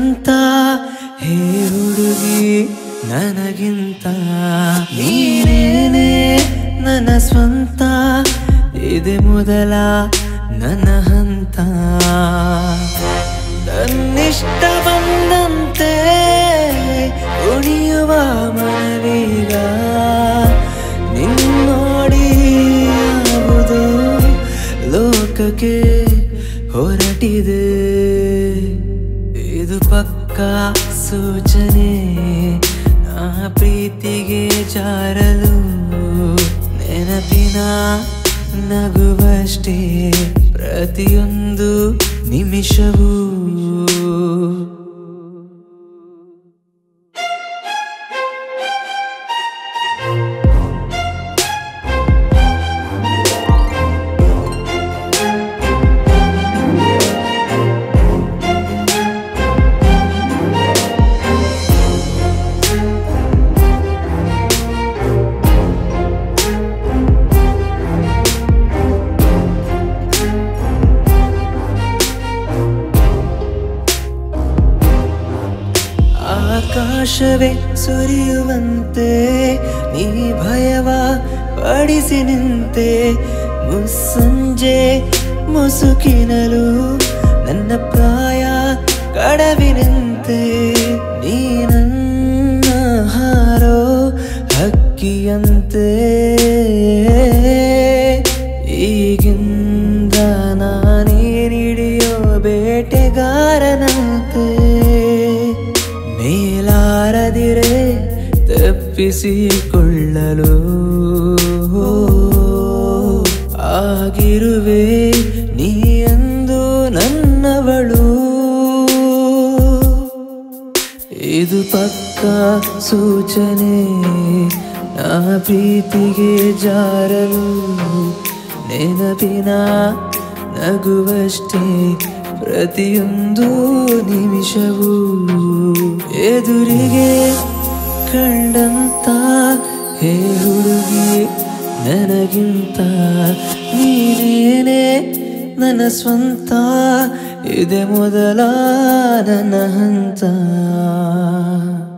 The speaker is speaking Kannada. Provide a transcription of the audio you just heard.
ಕಂಡಂತ ಹೇ ಹುಡುಗಿ ನನಗಿಂತ ನೀನೇನೆ ನನ್ನ ಸ್ವಂತ ಇದೆ ಮೊದಲ ನನ್ನ ಹಂತ ನನ್ನಿಷ್ಟ ಬಂದಂತೆ ಉಳಿಯುವ ಮನವೀಗ ನಿನ್ನೋಡಿ ಯಾವುದೋ ಲೋಕಕ್ಕೆ ಹೊರಟಿದೆ ಇದು ಪಕ್ಕ ಸೂಚನೆ ಆ ಪ್ರೀತಿಗೆ ಜಾರಲು ನೆನಪಿನ ನಗುವಷ್ಟೇ ಪ್ರತಿಯೊಂದು ನಿಮಿಷವೂ ಆಕಾಶವೇ ಸುರಿಯುವಂತೆ ನೀ ಭಯವ ಪಡಿಸಿ ನಿಂತೆ ಮುಸ್ಸಂಜೆ ಮುಸುಕಿನಲು ನನ್ನ ಪ್ರಾಯ ಕಡವಿನಂತೆ ನೀ ನನ್ನ ಹಾರೋ ಹಕ್ಕಿಯಂತೆ ಈಗಿಂದ ನಾನೇನಿಡಿಯೋ ಬೇಟೆಗಾರನಂತೆ ಮೇಲಾರದಿರೆ ತಪ್ಪಿಸಿಕೊಳ್ಳಲು ಆಗಿರುವೆ ನೀ ಎಂದು ನನ್ನವಳು ಇದು ಪಕ್ಕ ಸೂಚನೆ ನಾ ಪ್ರೀತಿಗೆ ಜಾರಲು ನೆನಪಿನ ನಗುವಷ್ಟೇ ಪ್ರತಿಯೊಂದು ನಿಮಿಷವೂ ಎದುರಿಗೆ ಕಂಡಂತ ಹೇ ಹುಡುಗಿ ನನಗಿಂತ ನೀನೇನೆ ನನ್ನ ಸ್ವಂತ ಇದೆ ಮೊದಲ ನನ್ನ ಹಂತ